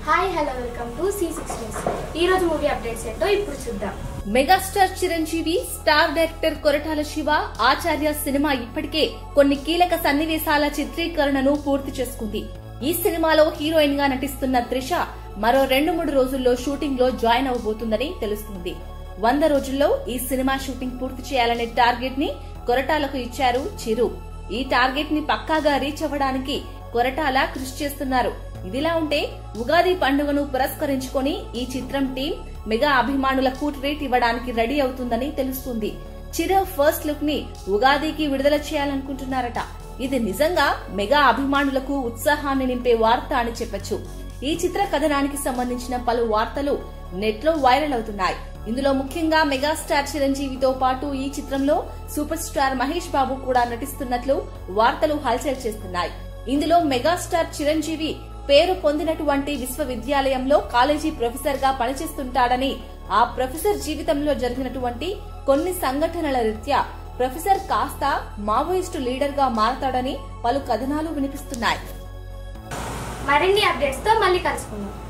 hi hello welcome to C six news ఈ రోజు movie updates ఏంటో ఇప్పుడు చూద్దాం megastar Chiranjeevi star director Koratala Siva Acharya cinema ఇప్పటికే కొన్ని కీలక సన్నివేశాల చిత్రీకరణను పూర్తి చేసుకుంది ఈ సినిమాలో హీరోయిన్ గా నటిస్తున్న త్రిష మరో రెండు మూడు రోజుల్లో షూటింగ్ లో జాయిన్ అవబోతుందని తెలుస్తుంది వంద రోజుల్లో ఈ సినిమా షూటింగ్ పూర్తి చేయాలనే టార్గెట్ ని కొరటాలకు ఇచ్చారు చిరు ఈ టార్గెట్ ని పక్కాగా రీచ్ అవ్వడానికి కొరటాల కృషి చేస్తున్నారు ఇదిలా ఉంటే ఉగాది పండుగను పురస్కరించుకొని ఈ చిత్రం టీం మెగా అభిమానులకు ట్రీట్ ఇవ్వడానికి రెడీ అవుతుందని తెలుస్తుంది చిరు ఫస్ట్ లుక్ ని ఉగాదికి విడుదల చేయాలనుకుంటున్నారట ఇది నిజంగా మెగా అభిమానులకు ఉత్సాహాన్ని నింపే వార్త అని చెప్పొచ్చు ఈ చిత్ర కథనానికి సంబంధించిన పలు వార్తలు నెట్ లో వైరల్ అవుతున్నాయి ఇందులో ముఖ్యంగా మెగాస్టార్ చిరంజీవితో పాటు ఈ చిత్రంలో సూపర్ స్టార్ మహేష్ బాబు కూడా నటిస్తున్నట్లు వార్తలు హల్చల్ చేస్తున్నాయి ఇందులో మెగాస్టార్ చిరంజీవి పేరు పొందినటువంటి విశ్వవిద్యాలయంలో కాలేజీ ప్రొఫెసర్ గా పనిచేస్తుంటాడని ఆ ప్రొఫెసర్ జీవితంలో జరిగినటువంటి కొన్ని సంఘటనల రీత్యా ప్రొఫెసర్ కాస్త మావోయిస్టు లీడర్ గా మారతాడని పలు కథనాలు వినిపిస్తున్నాయి మరిన్ని అప్డేట్స్ తో మళ్ళీ కలుసుకుందాం